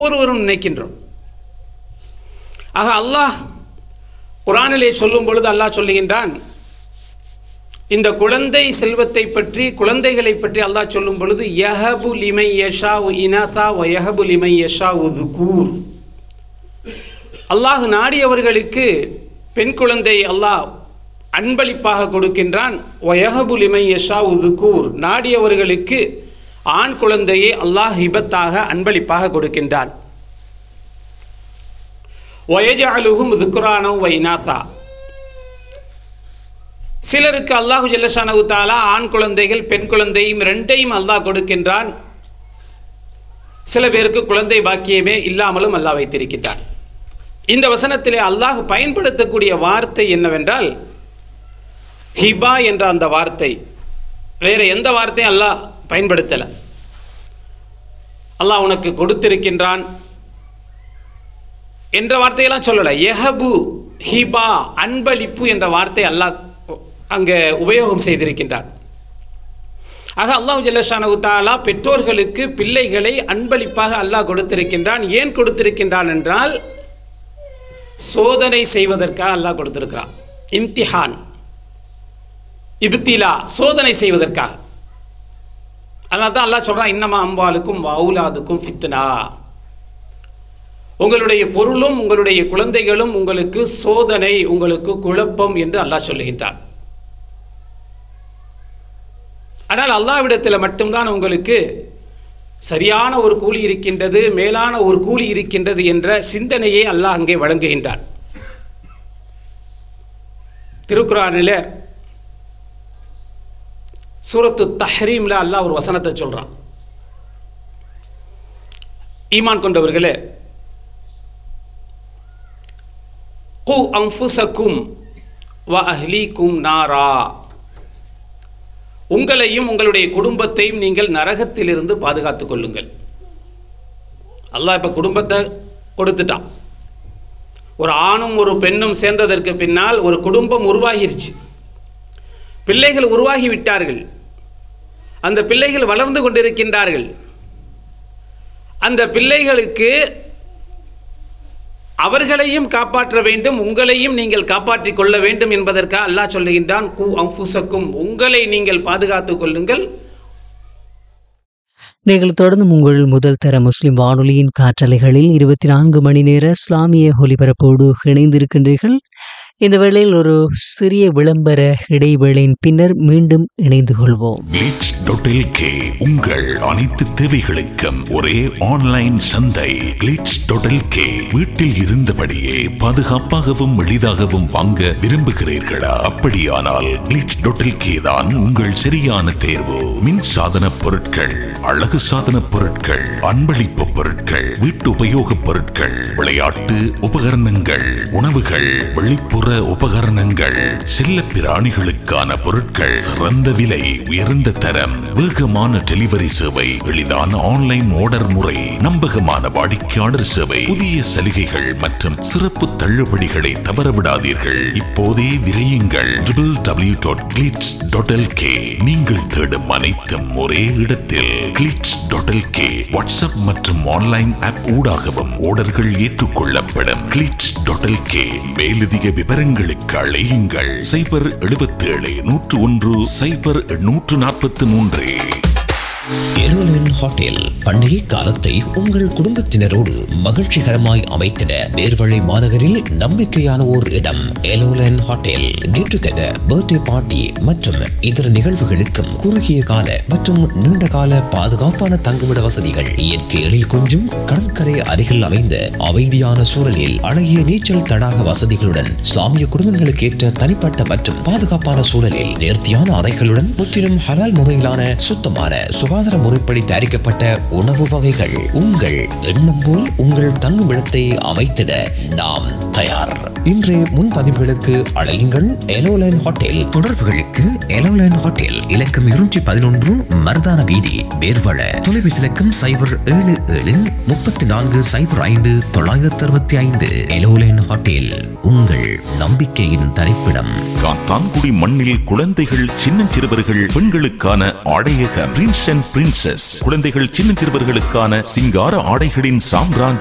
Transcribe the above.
ஒருவரும் நினைக்கின்றோம் ஆக அல்லாஹ் குரானிலே சொல்லும் பொழுது அல்லாஹ் சொல்லுகின்றான் இந்த குழந்தை செல்வத்தை பற்றி குழந்தைகளை பற்றி அல்லாஹ் சொல்லும் பொழுது யஹபு லிமை யஷா இனாதா வ யஹபு லிமை யஷா உதுகூர் அல்லாஹ் நாடியவர்களுக்கு பெண் குழந்தை அல்லாஹ் அன்பளிப்பாக கொடுக்கின்றான் வயஹபு லிமை யஷா உதுகூர் நாடியவர்களுக்கு ஆண் குழந்தையை அல்லாஹ் ஹிபத்தாக அன்பளிப்பாக கொடுக்கின்றான் வயஜாலுகும் துக்குரானோ வைநாசா சிலருக்கு அல்லாஹு ஜல்லஷானு தாலா ஆண் குழந்தைகள் பெண் குழந்தையும் ரெண்டையும் அல்லாஹ் கொடுக்கின்றான் சில பேருக்கு குழந்தை பாக்கியமே இல்லாமலும் அல்லாஹ் வைத்திருக்கின்றான் இந்த வசனத்திலே அல்லாஹ் பயன்படுத்தக்கூடிய வார்த்தை என்னவென்றால் ஹிபா என்ற அந்த வார்த்தை வேறு எந்த வார்த்தையும் அல்லாஹ் பயன்படுத்தலை அல்லாஹ் உனக்கு கொடுத்திருக்கின்றான் என்ற வார்த்தையெல்லாம் சொல்லலை எஹபு ஹிபா அன்பளிப்பு என்ற வார்த்தை அல்லாஹ் அங்கே உபயோகம் செய்திருக்கின்றான் ஆக அல்லாஹ் ஜல்லஷானு தாலா பெற்றோர்களுக்கு பிள்ளைகளை அன்பளிப்பாக அல்லாஹ் கொடுத்திருக்கின்றான் ஏன் கொடுத்திருக்கின்றான் என்றால் சோதனை செய்வதற்காக அல்லாஹ் கொடுத்திருக்கிறான் இம்திஹான் இப்திலா சோதனை செய்வதற்காக அதனால தான் அல்லாஹ் சொல்கிறான் இன்னமா அம்பாலுக்கும் வவுலாதுக்கும் ஃபித்னா உங்களுடைய பொருளும் உங்களுடைய குழந்தைகளும் உங்களுக்கு சோதனை உங்களுக்கு குழப்பம் என்று அல்லாஹ் சொல்லுகின்றான் ஆனால் அல்லாவிடத்தில் மட்டும்தான் உங்களுக்கு சரியான ஒரு கூலி இருக்கின்றது மேலான ஒரு கூலி இருக்கின்றது என்ற சிந்தனையை அல்லாஹ் அங்கே வழங்குகின்றான் திருக்குறானில் சூரத்து தஹரீமில் அல்லாஹ் ஒரு வசனத்தை சொல்கிறான் ஈமான் கொண்டவர்களே கு அம்புசக்கும் வ அஹ்லீக்கும் நாரா உங்களையும் உங்களுடைய குடும்பத்தையும் நீங்கள் நரகத்திலிருந்து பாதுகாத்துக் கொள்ளுங்கள் அல்லாஹ் இப்போ குடும்பத்தை கொடுத்துட்டான் ஒரு ஆணும் ஒரு பெண்ணும் சேர்ந்ததற்கு பின்னால் ஒரு குடும்பம் உருவாகிருச்சு பிள்ளைகள் உருவாகி விட்டார்கள் அந்த பிள்ளைகள் வளர்ந்து கொண்டிருக்கின்றார்கள் அந்த பிள்ளைகளுக்கு அவர்களையும் காப்பாற்ற வேண்டும் உங்களையும் நீங்கள் காப்பாற்றிக் கொள்ள வேண்டும் என்பதற்காக அல்லாஹ் சொல்லுகின்றான் கு அம்புசக்கும் உங்களை நீங்கள் பாதுகாத்துக் கொள்ளுங்கள் நீங்கள் தொடர்ந்து உங்கள் முதல் தர முஸ்லிம் வானொலியின் காற்றலைகளில் இருபத்தி நான்கு மணி நேர இஸ்லாமிய ஒலிபரப்போடு இணைந்திருக்கின்றீர்கள் இந்த வேளையில் ஒரு சிறிய விளம்பர இடைவேளையின் பின்னர் மீண்டும் இணைந்து கொள்வோம் glitch.lk உங்கள் அனைத்து தேவைகளுக்கும் ஒரே ஆன்லைன் சந்தை glitch.lk வீட்டில் இருந்தபடியே பாதுகாப்பாகவும் எளிதாகவும் வாங்க விரும்புகிறீர்களா அப்படியானால் glitch.lk தான் உங்கள் சரியான தேர்வு மின் சாதன பொருட்கள் அழகு சாதன பொருட்கள் அன்பளிப்பு பொருட்கள் வீட்டு உபயோகப் பொருட்கள் விளையாட்டு உபகரணங்கள் உணவுகள் வெளிப்புற உபகரணங்கள் செல்ல பிராணிகளுக்கான பொருட்கள் சிறந்த விலை உயர்ந்த தரம் வேகமான டெலிவரி சேவை எளிதான ஆன்லைன் ஆர்டர் முறை நம்பகமான வாடிக்கையாளர் சேவை புதிய சலுகைகள் மற்றும் சிறப்பு தள்ளுபடிகளை தவறவிடாதீர்கள் இப்போதே விரையுங்கள் www.glitz.lk நீங்கள் தேடும் அனைத்தும் ஒரே இடத்தில் glitz.lk வாட்ஸ்அப் மற்றும் ஆன்லைன் ஆப் ஊடாகவும் ஆர்டர்கள் ஏற்றுக்கொள்ளப்படும் glitz.lk மேலதிக விவரங்களுக்கு அழையுங்கள் சைபர் எழுபத்தேழு நூற்று ஒன்று சைபர் நூற்று நாற்பத்தி மூன்று எருலன் ஹோட்டல் பண்டிகை காலத்தை உங்கள் குடும்பத்தினரோடு மகிழ்ச்சிகரமாய் அமைத்திட நேர்வழி மாநகரில் நம்பிக்கையான ஓர் இடம் எலோலன் hotel get together birthday party மற்றும் இதர நிகழ்வுகளுக்கும் குறுகிய கால மற்றும் நீண்ட கால பாதுகாப்பான தங்குமிட வசதிகள் இயற்கை எழில் கொஞ்சும் கடற்கரை அருகில் அமைந்த அமைதியான சூழலில் அழகிய நீச்சல் தடாக வசதிகளுடன் இஸ்லாமிய குடும்பங்களுக்கு ஏற்ற தனிப்பட்ட மற்றும் பாதுகாப்பான சூழலில் நேர்த்தியான அறைகளுடன் முற்றிலும் ஹலால் முறையிலான சுத்தமான சுகாதார முறைப்படி தயாரிக்கப்பட்ட உணவு வகைகள் உங்கள் எண்ணம் போல் உங்கள் தங்குமிடத்தை அமைத்திட நாம் தயார் இன்றே முன்பதிவுகளுக்கு அழையுங்கள் எலோலைன் ஹோட்டல் தொடர்புகளுக்கு எலோலைன் ஹோட்டல் இலக்கம் இருநூற்றி பதினொன்று மருதான வீதி வேர்வள தொலைபேசி இலக்கம் சைபர் ஏழு ஏழு முப்பத்தி நான்கு சைபர் ஐந்து தொள்ளாயிரத்தி அறுபத்தி ஐந்து எலோலைன் ஹோட்டல் உங்கள் நம்பிக்கையின் தரிப்பிடம் காத்தான்குடி மண்ணில் குழந்தைகள் சின்னஞ்சிறுவர்கள் பெண்களுக்கான ஆடையக பிரின்ஸ் அண்ட் பிரின்சஸ் குழந்தைகள் சின்னஞ்சிறுவர்களுக்கான சிங்கார ஆடைகளின் சாம்ராஜ்